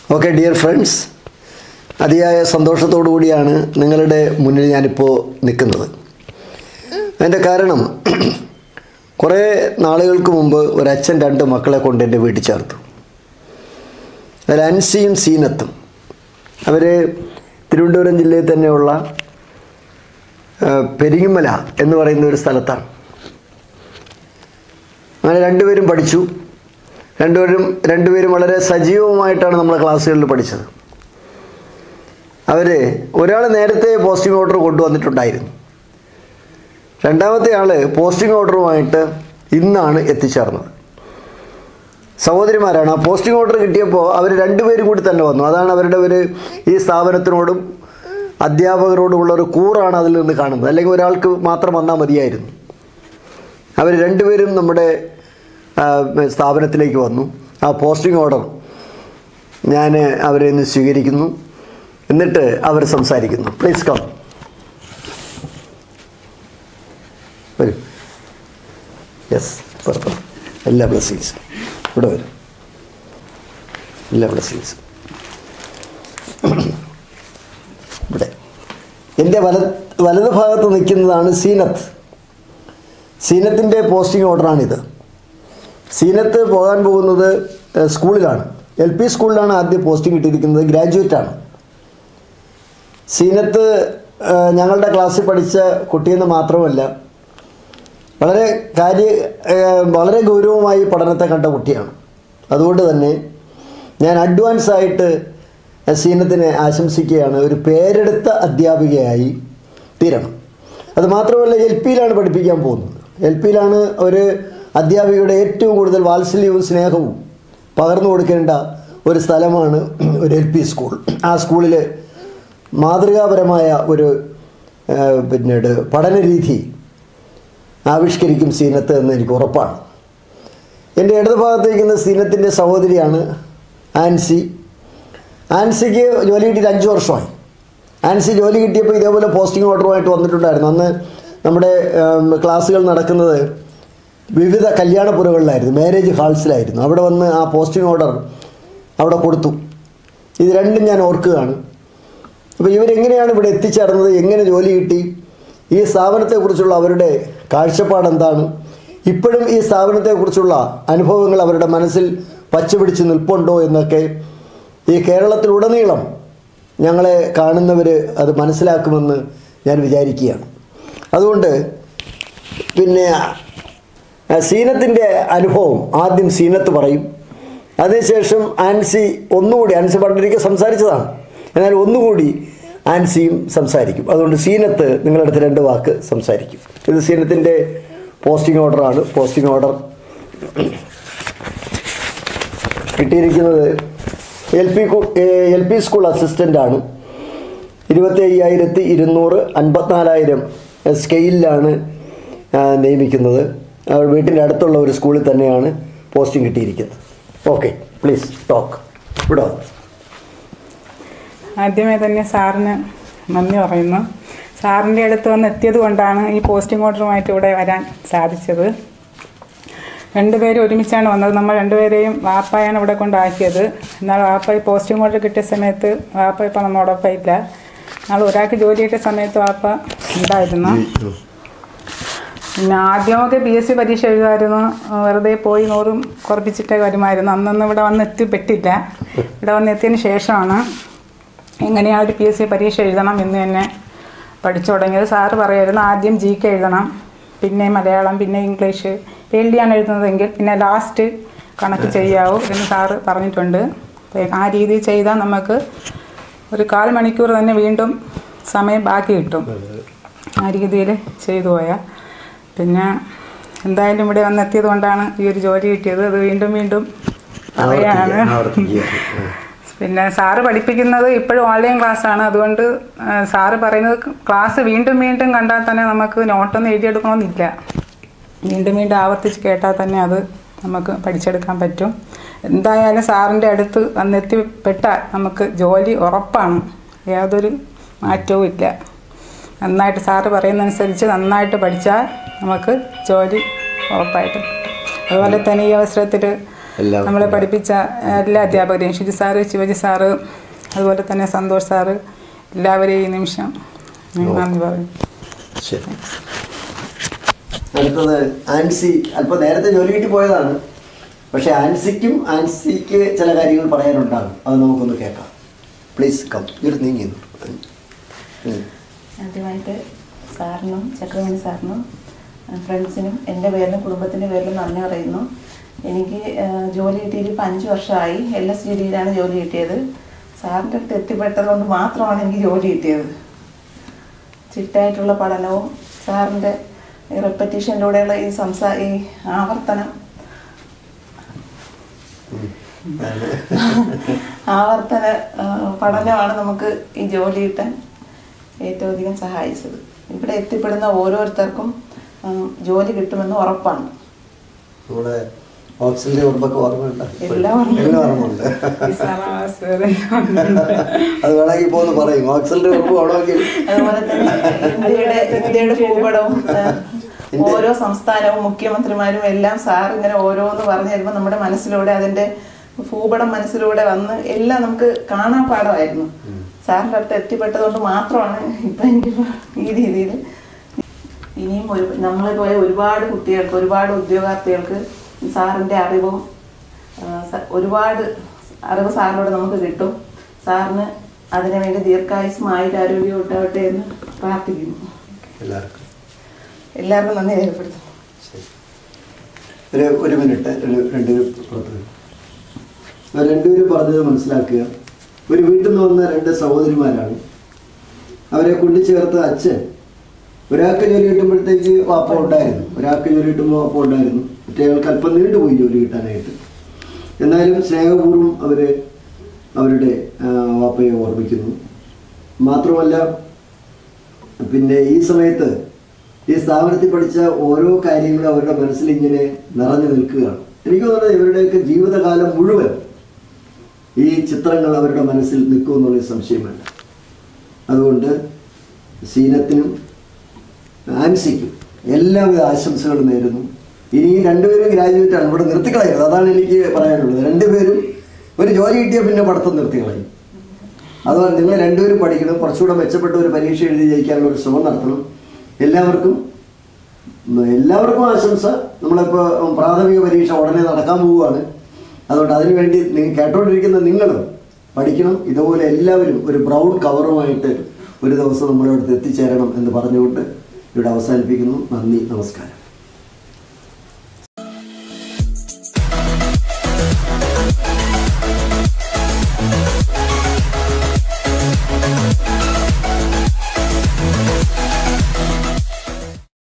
Okay dear friends അതിയായ സന്തോഷത്തോടു കൂടിയാണ് നിങ്ങളുടെ മുന്നിൽ ഞാനിപ്പോൾ നിൽക്കുന്നത് അതിൻ്റെ കാരണം കുറേ നാളുകൾക്ക് മുമ്പ് ഒരച്ഛൻ രണ്ട് മക്കളെ കൊണ്ട് എൻ്റെ വീട്ടിൽ ചേർത്തു അതിൽ അൻസിയും സീനത്തും അവർ തിരുവനന്തപുരം ജില്ലയിൽ തന്നെയുള്ള ആ, പെരിങ്ങമല എന്ന് പറയുന്ന ഒരു സ്ഥലത്താണ് അങ്ങനെ രണ്ടുപേരും പഠിച്ചു രണ്ടുപേരും രണ്ടുപേരും വളരെ സജീവമായിട്ടാണ് നമ്മളെ ക്ലാസ്സുകളിൽ പഠിച്ചത് അവർ ഒരാൾ നേരത്തെ പോസ്റ്റിംഗ് ഓർഡർ കൊണ്ടുവന്നിട്ടുണ്ടായിരുന്നു രണ്ടാമത്തെ ആൾ പോസ്റ്റിംഗ് ഓർഡറുമായിട്ട് ഇന്നാണ് എത്തിച്ചേർന്നത് സഹോദരിമാരാണ് ആ പോസ്റ്റിംഗ് ഓർഡർ കിട്ടിയപ്പോൾ അവർ രണ്ടുപേരും കൂടി തന്നെ വന്നു അതാണ് അവരുടെ ഒരു ഈ സ്ഥാപനത്തിനോടും അധ്യാപകരോടുമുള്ള ഒരു കൂറാണ് അതിൽ നിന്ന് കാണുന്നത് അല്ലെങ്കിൽ ഒരാൾക്ക് മാത്രം വന്നാൽ മതിയായിരുന്നു അവർ രണ്ടുപേരും നമ്മുടെ ആ, സ്ഥാപനത്തിലേക്ക് വന്നു ആ പോസ്റ്റിംഗ് ഓർഡർ ഞാൻ അവരെ ഇന്ന് സ്വീകരിക്കുന്നു എന്നിട്ട് അവർ സംസാരിക്കുന്നു പ്ലീസ് കം വരൂ യെസ് പുറത്തു എല്ലാ ബ്ലസ്സിങ്സും ഇവിടെ വരും എല്ലാ ബ്ലസ്സിങ്സും ഇവിടെ എൻ്റെ വല വലത് ഭാഗത്ത് നിൽക്കുന്നതാണ് സീനത്ത് സീനത്തിൻ്റെ പോസ്റ്റിംഗ് ഓർഡറാണിത് സീനത്ത് പോകാൻ പോകുന്നത് ഏഹ്, സ്കൂളിലാണ് എൽ പി സ്കൂളിലാണ് ആദ്യം പോസ്റ്റിംഗ് കിട്ടിയിരിക്കുന്നത് ഗ്രാജുവേറ്റ് ആണ് സീനത്ത് ഏഹ്, ഞങ്ങളുടെ ക്ലാസ്സിൽ പഠിച്ച കുട്ടിയെന്ന് മാത്രമല്ല വളരെ കാര്യ ഏഹ്, വളരെ ഗൗരവമായി പഠനത്തെ കണ്ട കുട്ടിയാണ് അതുകൊണ്ട് തന്നെ ഞാൻ അഡ്വാൻസ് ആയിട്ട് സീനത്തിനെ ആശംസിക്കുകയാണ് ഒരു പേരെടുത്ത അധ്യാപികയായി തീരണം അത് മാത്രമല്ല എൽ പിയിലാണ് പഠിപ്പിക്കാൻ പോകുന്നത് എൽ പിയിലാണ് ഒരു അധ്യാപികയുടെ ഏറ്റവും കൂടുതൽ വാത്സല്യവും സ്നേഹവും പകർന്നു കൊടുക്കേണ്ട ഒരു സ്ഥലമാണ് ഒരു എൽ പി സ്കൂൾ ആ സ്കൂളിൽ മാതൃകാപരമായ ഒരു ഏഹ്, പിന്നീട് പഠനരീതി ആവിഷ്കരിക്കും സീനത്ത് എന്ന് എനിക്ക് ഉറപ്പാണ് എൻ്റെ ഇടത് ഭാഗത്ത് ഇരിക്കുന്ന സീനത്തിൻ്റെ സഹോദരിയാണ് ആൻസി ആൻസിക്ക് ജോലി കിട്ടിയിട്ട് അഞ്ച് വർഷമായി ആൻസി ജോലി കിട്ടിയപ്പോൾ ഇതേപോലെ പോസ്റ്റിംഗ് ഓർഡറുമായിട്ട് വന്നിട്ടുണ്ടായിരുന്നു അന്ന് നമ്മുടെ ഏം, ക്ലാസ്സുകൾ നടക്കുന്നത് വിവിധ കല്യാണപ്പുരകളിലായിരുന്നു മാരേജ് ഹാൾസിലായിരുന്നു അവിടെ വന്ന് ആ പോസ്റ്റിംഗ് ഓർഡർ അവിടെ കൊടുത്തു ഇത് രണ്ടും ഞാൻ ഓർക്കുകയാണ് അപ്പോൾ ഇവരെങ്ങനെയാണ് ഇവിടെ എത്തിച്ചേർന്നത് എങ്ങനെ ജോലി കിട്ടി ഈ സ്ഥാപനത്തെക്കുറിച്ചുള്ള അവരുടെ കാഴ്ചപ്പാട് എന്താണ് ഇപ്പോഴും ഈ സ്ഥാപനത്തെക്കുറിച്ചുള്ള അനുഭവങ്ങൾ അവരുടെ മനസ്സിൽ പച്ചപിടിച്ച് നിൽപ്പുണ്ടോ എന്നൊക്കെ ഈ കേരളത്തിലുടനീളം ഞങ്ങളെ കാണുന്നവർ അത് മനസ്സിലാക്കുമെന്ന് ഞാൻ വിചാരിക്കുകയാണ് അതുകൊണ്ട് പിന്നെ ആ, സീനത്തിൻ്റെ അനുഭവം ആദ്യം സീനത്ത് പറയും അതിനുശേഷം ആൻസി ഒന്നുകൂടി ആൻസി പണ്ടൊരിക്കൽ സംസാരിച്ചതാണ് എന്നാൽ ഒന്നുകൂടി ആൻസിയും സംസാരിക്കും അതുകൊണ്ട് സീനത്ത് നിങ്ങളുടെ അടുത്ത് രണ്ട് വാക്ക് സംസാരിക്കും ഇത് സീനത്തിൻ്റെ പോസ്റ്റിംഗ് ഓർഡറാണ് പോസ്റ്റിംഗ് ഓർഡർ കിട്ടിയിരിക്കുന്നത് L P L P school അസിസ്റ്റൻ്റാണ് ഇരുപത്തി അയ്യായിരത്തി ഇരുന്നൂറ് അൻപത്തിനാലായിരം സ്കെയിലിലാണ് ആ, നിയമിക്കുന്നത് അവർ വീട്ടിൻ്റെ അടുത്തുള്ള ഒരു സ്കൂളിൽ തന്നെയാണ് പോസ്റ്റിംഗ് കിട്ടിയിരിക്കുന്നത് ഓക്കെ പ്ലീസ് ടോക്ക് ഇവിടെ വന്നോ. ആദ്യമേ തന്നെ സാറിന് നന്ദി പറയുന്നു സാറിൻ്റെ അടുത്ത് വന്ന് എത്തിയത് കൊണ്ടാണ് ഈ പോസ്റ്റിംഗ് ഓർഡറുമായിട്ട് ഇവിടെ വരാൻ സാധിച്ചത് രണ്ടുപേരും ഒരുമിച്ചാണ് വന്നത് നമ്മൾ രണ്ടുപേരെയും വാപ്പായാണ് ഇവിടെ കൊണ്ടാക്കിയത് എന്നാൽ വാപ്പ ഈ പോസ്റ്റിംഗ് ഓർഡർ കിട്ടിയ സമയത്ത് വാപ്പ ഇപ്പം നമ്മോടൊപ്പം ഇല്ല എന്നാൽ ഒരാൾക്ക് ജോലി കിട്ടിയ സമയത്ത് വാപ്പ ഉണ്ടായിരുന്നു പിന്നെ ആദ്യമൊക്കെ പി എസ് സി പരീക്ഷ എഴുതുമായിരുന്നു വെറുതെ പോയി നൂറും കുറപ്പിച്ചിട്ടേ വരുമായിരുന്നു അന്നൊന്നും ഇവിടെ വന്ന് എത്തിപ്പെട്ടില്ല ഇവിടെ വന്ന് എത്തിയതിന് ശേഷമാണ് എങ്ങനെയാണ് ഒരു പി എസ് സി പരീക്ഷ എഴുതണം എന്ന് തന്നെ പഠിച്ചു തുടങ്ങിയത് സാറ് പറയുമായിരുന്നു ആദ്യം ജി കെ എഴുതണം പിന്നെ മലയാളം പിന്നെ ഇംഗ്ലീഷ് എൽ ഡി ആണ് എഴുതുന്നതെങ്കിൽ പിന്നെ ലാസ്റ്റ് കണക്ക് ചെയ്യാവൂ എന്ന് സാറ് പറഞ്ഞിട്ടുണ്ട് അപ്പോൾ ആ രീതിയിൽ ചെയ്താൽ നമുക്ക് ഒരു കാൽ മണിക്കൂർ തന്നെ വീണ്ടും സമയം ബാക്കി കിട്ടും ആ രീതിയിൽ ചെയ്തു പോയാൽ പിന്നെ എന്തായാലും ഇവിടെ വന്നെത്തിയത് കൊണ്ടാണ് ഈ ഒരു ജോലി കിട്ടിയത് അത് വീണ്ടും വീണ്ടും പറയാണ് ആവർത്തിക്കുക. പിന്നെ സാറ് പഠിപ്പിക്കുന്നത് ഇപ്പോഴും ഓൺലൈൻ ക്ലാസ്സാണ് അതുകൊണ്ട് ആ, സാറ് പറയുന്നത് ക്ലാസ് വീണ്ടും വീണ്ടും കണ്ടാൽ തന്നെ നമുക്ക് നോട്ടൊന്നും എഴുതിയെടുക്കണമെന്നില്ല വീണ്ടും വീണ്ടും ആവർത്തിച്ച് കേട്ടാൽ തന്നെ അത് നമുക്ക് പഠിച്ചെടുക്കാൻ പറ്റും എന്തായാലും സാറിൻ്റെ അടുത്ത് വന്നെത്തിപ്പെട്ടാൽ നമുക്ക് ജോലി ഉറപ്പാണ് യാതൊരു മാറ്റവും ഇല്ല നന്നായിട്ട് സാറ് പറയുന്നതനുസരിച്ച് നന്നായിട്ട് പഠിച്ചാൽ നമുക്ക് ജോലി ഉറപ്പായിട്ടും കിട്ടും അതുപോലെ തന്നെ ഈ അവസരത്തിൽ എല്ലാവർക്കും നമ്മളെ പഠിപ്പിച്ച എല്ലാ അധ്യാപകരെയും ഷിജു സാറ് ശിവജി സാറ് അതുപോലെ തന്നെ സന്തോഷ് സാറ് എല്ലാവരെയും ഈ നിമിഷം ഞാൻ നന്ദി പറയും ശരി അടുത്തത് ആൻസി അല്പം നേരത്തെ ജോലി കിട്ടി പോയതാണ് പക്ഷെ ആൻസിക്കും ആൻസിക്ക് ചില കാര്യങ്ങൾ പറയാനുണ്ടാകും അത് നമുക്കൊന്ന് കേൾക്കാം പ്ലീസ് കം ഇവിടെ നീങ്ങി നിന്നോ. ഉം. ആദ്യമായിട്ട് സാറിനും ചക്രമണി സാറിനും ആ, ഫ്രണ്ട്സിനും എൻ്റെ പേരിലും കുടുംബത്തിൻ്റെ പേരിലും നന്ദി പറയുന്നു എനിക്ക് ആ, ജോലി കിട്ടിയിട്ട് ഇപ്പം അഞ്ച് വർഷമായി എൽ എസ് ജി ഡിയിലാണ് ജോലി കിട്ടിയത് സാറിൻ്റെ അടുത്ത് എത്തിപ്പെട്ടത് കൊണ്ട് മാത്രമാണ് എനിക്ക് ജോലി കിട്ടിയത് ചിട്ടായിട്ടുള്ള പഠനവും സാറിൻ്റെ റെപ്പറ്റീഷനിലൂടെയുള്ള ഈ സംസാ ഈ ആവർത്തനം ആവർത്തന ആ, പഠനമാണ് നമുക്ക് ഈ ജോലി കിട്ടാൻ ഏറ്റവും അധികം സഹായിച്ചത് ഇവിടെ എത്തിപ്പെടുന്ന ഓരോരുത്തർക്കും ആ, ജോലി കിട്ടുമെന്ന് ഉറപ്പാണ് നമ്മുടെ ഓക്സിജന്റെ ഉറപ്പൊക്കെ ഓർമ്മയുണ്ട് എല്ലാം ഓർമ്മയുണ്ട്. എല്ലാം ഓർമ്മയുണ്ട് വിശ്വാസ് അത് വേണമെങ്കിൽ ഇപ്പോൾ ഒന്ന് പറയും ഓക്സിജന്റെ ഉറപ്പ് വേണമെങ്കിൽ അതുപോലെ തന്നെ ഇന്ത്യയുടെ ഇന്ത്യയുടെ ഭൂപടവും ആ, ഓരോ സംസ്ഥാനവും മുഖ്യമന്ത്രിമാരും എല്ലാം സാർ ഇങ്ങനെ ഓരോന്ന് പറഞ്ഞു തരുമ്പോൾ നമ്മുടെ മനസ്സിലൂടെ അതിന്റെ ഭൂപടം മനസ്സിലൂടെ വന്ന് എല്ലാം നമുക്ക് കാണാൻ പാടമായിരുന്നു സാറിന്റെ അടുത്ത് എത്തിപ്പെട്ടതുകൊണ്ട് മാത്രമാണ് ഇപ്പൊ എനിക്ക് ഈ രീതിയിൽ ഇനിയും ഒരു നമ്മളെ പോലെ ഒരുപാട് കുട്ടികൾക്ക് ഒരുപാട് ഉദ്യോഗാർത്ഥികൾക്ക് സാറിന്റെ അറിവും ആ, സ- ഒരുപാട് അറിവ് സാറിനോട് നമുക്ക് കിട്ടും സാറിന് അതിനുവേണ്ടി ദീർഘായുസ്സും ആയുരാരോഗ്യവും ഉണ്ടാവട്ടെ എന്ന് പ്രാർത്ഥിക്കുന്നു എല്ലാവർക്കും എല്ലാവർക്കും നന്ദി രേഖപ്പെടുത്തുന്നു ശരി. ഒരു ഒരു മിനിറ്റ് ഒരു രണ്ടുപേരും പുറത്ത് വരൂ. ആ രണ്ടുപേരും പറഞ്ഞത് മനസ്സിലാക്കുക ഒരു വീട്ടിൽ നിന്ന് വന്ന രണ്ട് സഹോദരിമാരാണ് അവരെ കൊണ്ടുചേർത്ത അച്ഛൻ ഒരാൾക്ക് ജോലി കിട്ടുമ്പോഴത്തേക്ക് വാപ്പ ഉണ്ടായിരുന്നു ഒരാൾക്ക് ജോലി കിട്ടുമ്പോൾ വാപ്പ ഉണ്ടായിരുന്നു മറ്റേയാൾക്ക് അല്പം നീണ്ടുപോയി ജോലി കിട്ടാനായിട്ട് എന്നാലും സ്നേഹപൂർവ്വം അവർ അവരുടെ ആ, വാപ്പയെ ഓർമ്മിക്കുന്നു മാത്രമല്ല പിന്നെ ഈ സമയത്ത് ഈ സ്ഥാപനത്തിൽ പഠിച്ച ഓരോ കാര്യങ്ങളും അവരുടെ മനസ്സിൽ ഇങ്ങനെ നിറഞ്ഞു നിൽക്കുകയാണ് എനിക്ക് തോന്നുന്നത് ഇവരുടെയൊക്കെ ജീവിതകാലം മുഴുവൻ ഈ ചിത്രങ്ങൾ അവരുടെ മനസ്സിൽ നിൽക്കുമെന്നുള്ള സംശയമല്ല അതുകൊണ്ട് സീനത്തിനും ആൻസിക്കും എല്ലാവിധ ആശംസകളും നേരുന്നു ഇനി ഈ രണ്ടുപേരും ഗ്രാജുവേറ്റ് ആണ് ഇവിടെ നിർത്തിക്കളയരുത് അതാണ് എനിക്ക് പറയാനുള്ളത് രണ്ടുപേരും ഒരു ജോലി കിട്ടിയാൽ പിന്നെ പഠിത്തം നിർത്തിക്കളയും അതുപോലെ നിങ്ങൾ രണ്ടുപേരും പഠിക്കണം കുറച്ചുകൂടെ മെച്ചപ്പെട്ട ഒരു പരീക്ഷ എഴുതി ജയിക്കാനുള്ള ഒരു ശ്രമം നടത്തണം എല്ലാവർക്കും ഉം, എല്ലാവർക്കും ആശംസ നമ്മളിപ്പോൾ പ്രാഥമിക പരീക്ഷ ഉടനെ നടക്കാൻ പോവുകയാണ് അതുകൊണ്ട് അതിനുവേണ്ടി നിങ്ങൾ കേട്ടോണ്ടിരിക്കുന്ന നിങ്ങളും പഠിക്കണം ഇതുപോലെ എല്ലാവരും ഒരു ബ്രൗൺ കവറുമായിട്ട് ഒരു ദിവസം നമ്മുടെ അടുത്ത് എത്തിച്ചേരണം എന്ന് പറഞ്ഞുകൊണ്ട് ഇവിടെ അവസാനിപ്പിക്കുന്നു നന്ദി നമസ്കാരം